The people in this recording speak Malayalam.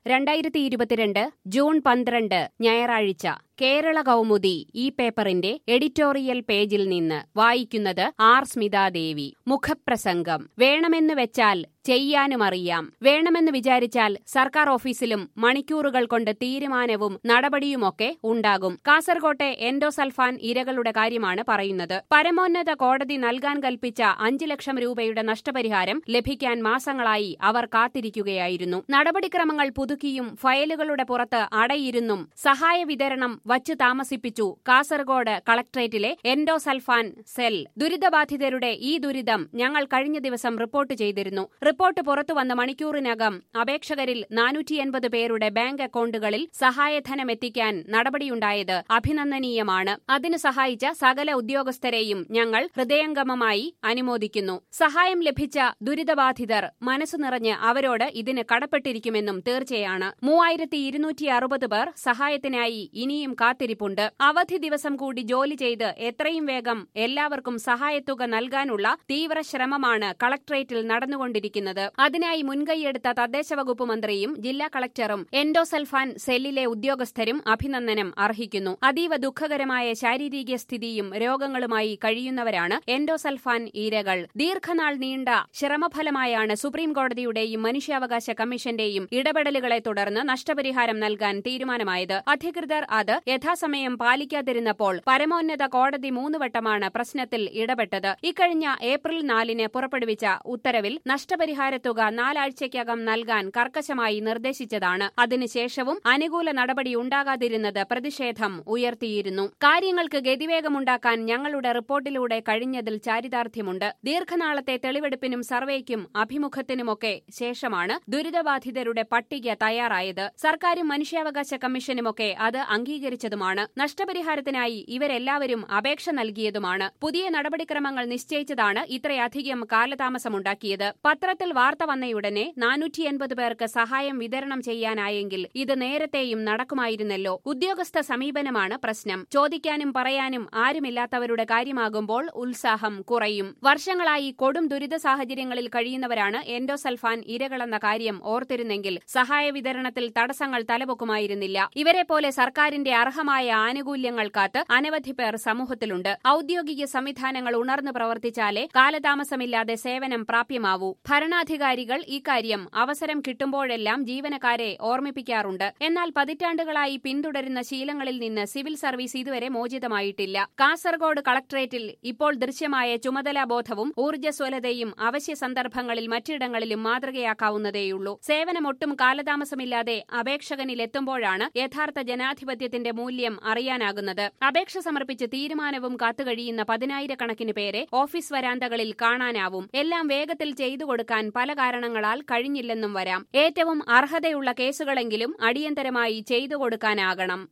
രണ്ടായിരത്തി ഇരുപത്തിരണ്ട് ജൂൺ പന്ത്രണ്ട് ഞായറാഴ്ച കേരള കൗമുദി ഈ പേപ്പറിന്റെ എഡിറ്റോറിയൽ പേജിൽ നിന്ന് വായിക്കുന്നത് ആർ സ്മിതാദേവി മുഖപ്രസംഗം വേണമെന്ന് വെച്ചാൽ ചെയ്യാനുമറിയാം വേണമെന്ന് വിചാരിച്ചാൽ സർക്കാർ ഓഫീസിലും മണിക്കൂറുകൾ കൊണ്ട് തീരുമാനവും നടപടിയുമൊക്കെ ഉണ്ടാകും കാസർകോട്ടെ എൻഡോസൾഫാൻ ഇരകളുടെ കാര്യമാണ് പറയുന്നത് പരമോന്നത കോടതി നൽകാൻ കൽപ്പിച്ച അഞ്ചു ലക്ഷം രൂപയുടെ നഷ്ടപരിഹാരം ലഭിക്കാൻ മാസങ്ങളായി അവർ കാത്തിരിക്കുകയായിരുന്നു നടപടിക്രമങ്ങൾ പുതുക്കിയും ഫയലുകളുടെ പുറത്ത് അടയിരുന്നും സഹായ വിതരണം വച്ചു താമസിപ്പിച്ചു കാസർഗോഡ് കളക്ട്രേറ്റിലെ എൻഡോസൾഫാൻ സെൽ ദുരിതബാധിതരുടെ ഈ ദുരിതം ഞങ്ങൾ കഴിഞ്ഞ ദിവസം റിപ്പോർട്ട് ചെയ്തിരുന്നു റിപ്പോർട്ട് പുറത്തുവന്ന മണിക്കൂറിനകം അപേക്ഷകരിൽ നാനൂറ്റി എൺപത് പേരുടെ ബാങ്ക് അക്കൌണ്ടുകളിൽ സഹായധനം എത്തിക്കാൻ നടപടിയുണ്ടായത് അഭിനന്ദനീയമാണ് അതിന് സഹായിച്ച സകല ഉദ്യോഗസ്ഥരെയും ഞങ്ങൾ ഹൃദയംഗമമായി അനുമോദിക്കുന്നു സഹായം ലഭിച്ച ദുരിതബാധിതർ മനസ്സു നിറഞ്ഞ് അവരോട് ഇതിന് കടപ്പെട്ടിരിക്കുമെന്നും തീർച്ചയാണ് മൂവായിരത്തി ഇരുന്നൂറ്റി അറുപത് പേർ സഹായത്തിനായി ഇനിയും കാത്തിരിപ്പുണ്ട് അവധി ദിവസം കൂടി ജോലി ചെയ്ത് എത്രയും വേഗം എല്ലാവർക്കും സഹായത്തുക നൽകാനുള്ള തീവ്ര ശ്രമമാണ് കളക്ട്രേറ്റിൽ നടന്നുകൊണ്ടിരിക്കുന്നത് അതിനായി മുൻകൈയെടുത്ത തദ്ദേശ വകുപ്പ് മന്ത്രിയും ജില്ലാ കളക്ടറും എൻഡോസൾഫാൻ സെല്ലിലെ ഉദ്യോഗസ്ഥരും അഭിനന്ദനം അർഹിക്കുന്നു അതീവ ദുഃഖകരമായ ശാരീരിക സ്ഥിതിയും രോഗങ്ങളുമായി കഴിയുന്നവരാണ് എൻഡോസൾഫാൻ ഇരകൾ ദീർഘനാൾ നീണ്ട ശ്രമഫലമായാണ് സുപ്രീം കോടതിയുടെയും മനുഷ്യാവകാശ കമ്മീഷന്റെയും ഇടപെടലുകളെ തുടർന്ന് നഷ്ടപരിഹാരം നൽകാൻ തീരുമാനമായത് അധികൃതർ അത് യഥാസമയം പാലിക്കാതിരുന്നപ്പോൾ പരമോന്നത കോടതി മൂന്ന് വട്ടമാണ് പ്രശ്നത്തിൽ ഇടപെട്ടത് ഇക്കഴിഞ്ഞ ഏപ്രിൽ നാലിന് പുറപ്പെടുവിച്ച ഉത്തരവിൽ നഷ്ടപരിഹാരത്തുക നാലാഴ്ചയ്ക്കകം നൽകാൻ കർക്കശമായി നിർദ്ദേശിച്ചതാണ് അതിനുശേഷവും അനുകൂല നടപടി ഉണ്ടാകാതിരുന്നത് പ്രതിഷേധം ഉയർത്തിയിരുന്നു കാര്യങ്ങൾക്ക് ഗതിവേഗമുണ്ടാക്കാൻ ഞങ്ങളുടെ റിപ്പോർട്ടിലൂടെ കഴിഞ്ഞതിൽ ചാരിതാർത്ഥ്യമുണ്ട് ദീർഘനാളത്തെ തെളിവെടുപ്പിനും സർവേക്കും അഭിമുഖത്തിനുമൊക്കെ ശേഷമാണ് ദുരിതബാധിതരുടെ പട്ടിക തയ്യാറായത് സർക്കാരും മനുഷ്യാവകാശ കമ്മീഷനുമൊക്കെ അത് അംഗീകരിച്ചതുമാണ് നഷ്ടപരിഹാരത്തിനായി ഇവരെല്ലാവരും അപേക്ഷ നൽകിയതുമാണ് പുതിയ നടപടിക്രമങ്ങൾ നിശ്ചയിച്ചതാണ് ഇത്രയധികം കാലതാമസമുണ്ടാക്കിയത് പത്രത്തിൽ വാർത്ത വന്നയുടനെ നാനൂറ്റി എൺപത് പേർക്ക് സഹായം വിതരണം ചെയ്യാനായെങ്കിൽ ഇത് നേരത്തെയും നടക്കുമായിരുന്നല്ലോ ഉദ്യോഗസ്ഥ സമീപനമാണ് പ്രശ്നം ചോദിക്കാനും പറയാനും ആരുമില്ലാത്തവരുടെ കാര്യമാകുമ്പോൾ ഉത്സാഹം കുറയും വർഷങ്ങളായി കൊടും ദുരിത സാഹചര്യങ്ങളിൽ കഴിയുന്നവരാണ് എൻഡോസൾഫാൻ ഇരകളെന്ന കാര്യം ഓർത്തിരുന്നെങ്കിൽ സഹായ വിതരണത്തിൽ തടസ്സങ്ങൾ തലപൊക്കുമായിരുന്നില്ല ഇവരെ പോലെ സർക്കാരിന്റെ അർഹമായ ആനുകൂല്യങ്ങൾ കാത്ത് അനവധി പേർ സമൂഹത്തിലുണ്ട് ഔദ്യോഗിക സംവിധാനങ്ങൾ ഉണർന്നു പ്രവർത്തിച്ചാലേ കാലതാമസമില്ലാതെ സേവനം പ്രാപ്യമാവൂ ഭരണാധികാരികൾ ഇക്കാര്യം അവസരം കിട്ടുമ്പോഴെല്ലാം ജീവനക്കാരെ ഓർമ്മിപ്പിക്കാറുണ്ട് എന്നാൽ പതിറ്റാണ്ടുകളായി പിന്തുടരുന്ന ശീലങ്ങളിൽ നിന്ന് സിവിൽ സർവീസ് ഇതുവരെ മോചിതമായിട്ടില്ല കാസർഗോഡ് കളക്ട്രേറ്റിൽ ഇപ്പോൾ ദൃശ്യമായ ചുമതലാബോധവും ഊർജ്ജസ്വലതയും അവശ്യ സന്ദർഭങ്ങളിൽ മറ്റിടങ്ങളിലും മാതൃകയാക്കാവുന്നതേയുള്ളൂ സേവനമൊട്ടും കാലതാമസമില്ലാതെ അപേക്ഷകനിലെത്തുമ്പോഴാണ് യഥാർത്ഥ ജനാധിപത്യത്തിന്റെ മൂല്യം അറിയാനാകുന്നത് അപേക്ഷ സമർപ്പിച്ച് തീരുമാനവും കാത്തുകഴിയുന്ന പതിനായിരക്കണക്കിന് പേരെ ഓഫീസ് വരാന്തകളിൽ കാണാനാവും എല്ലാം വേഗത്തിൽ ചെയ്തു കൊടുക്കാൻ പല കാരണങ്ങളാൽ കഴിഞ്ഞില്ലെന്നും വരാം ഏറ്റവും അർഹതയുള്ള കേസുകളെങ്കിലും അടിയന്തരമായി ചെയ്തു കൊടുക്കാനാകണം